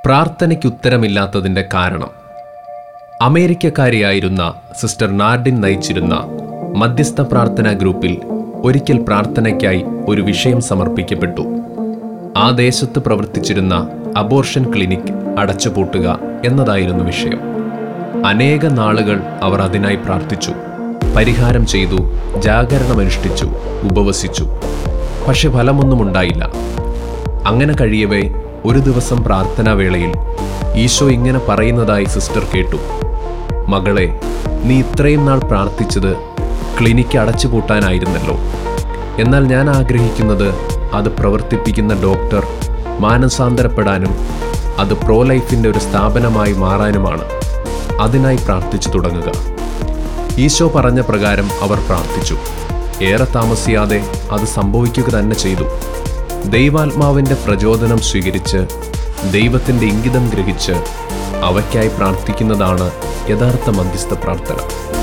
പ്രാർത്ഥനയ്ക്കുത്തരമില്ലാത്തതിൻ്റെ കാരണം അമേരിക്കക്കാരിയായിരുന്ന സിസ്റ്റർ നാർഡിൻ നയിച്ചിരുന്ന മധ്യസ്ഥ പ്രാർത്ഥനാ ഗ്രൂപ്പിൽ ഒരിക്കൽ പ്രാർത്ഥനയ്ക്കായി ഒരു വിഷയം സമർപ്പിക്കപ്പെട്ടു ആ ദേശത്ത് പ്രവർത്തിച്ചിരുന്ന അബോർഷൻ ക്ലിനിക് അടച്ചുപൂട്ടുക എന്നതായിരുന്നു വിഷയം അനേക നാളുകൾ അവർ അതിനായി പ്രാർത്ഥിച്ചു പരിഹാരം ചെയ്തു ജാഗരണമനുഷ്ഠിച്ചു ഉപവസിച്ചു പക്ഷെ ഫലമൊന്നും ഉണ്ടായില്ല അങ്ങനെ കഴിയവേ ഒരു ദിവസം പ്രാർത്ഥനാ വേളയിൽ ഈശോ ഇങ്ങനെ പറയുന്നതായി സിസ്റ്റർ കേട്ടു മകളെ നീ ഇത്രയും നാൾ പ്രാർത്ഥിച്ചത് ക്ലിനിക്ക് അടച്ചുപൂട്ടാനായിരുന്നല്ലോ എന്നാൽ ഞാൻ ആഗ്രഹിക്കുന്നത് അത് പ്രവർത്തിപ്പിക്കുന്ന ഡോക്ടർ മാനസാന്തരപ്പെടാനും അത് പ്രോ ലൈഫിൻ്റെ ഒരു സ്ഥാപനമായി മാറാനുമാണ് അതിനായി പ്രാർത്ഥിച്ചു തുടങ്ങുക ഈശോ പറഞ്ഞ പ്രകാരം അവർ പ്രാർത്ഥിച്ചു ഏറെ താമസിയാതെ അത് സംഭവിക്കുക തന്നെ ചെയ്തു ദൈവാത്മാവിൻ്റെ പ്രചോദനം സ്വീകരിച്ച് ദൈവത്തിൻ്റെ ഇംഗിതം ഗ്രഹിച്ച് അവയ്ക്കായി പ്രാർത്ഥിക്കുന്നതാണ് യഥാർത്ഥ മധ്യസ്ഥ പ്രാർത്ഥന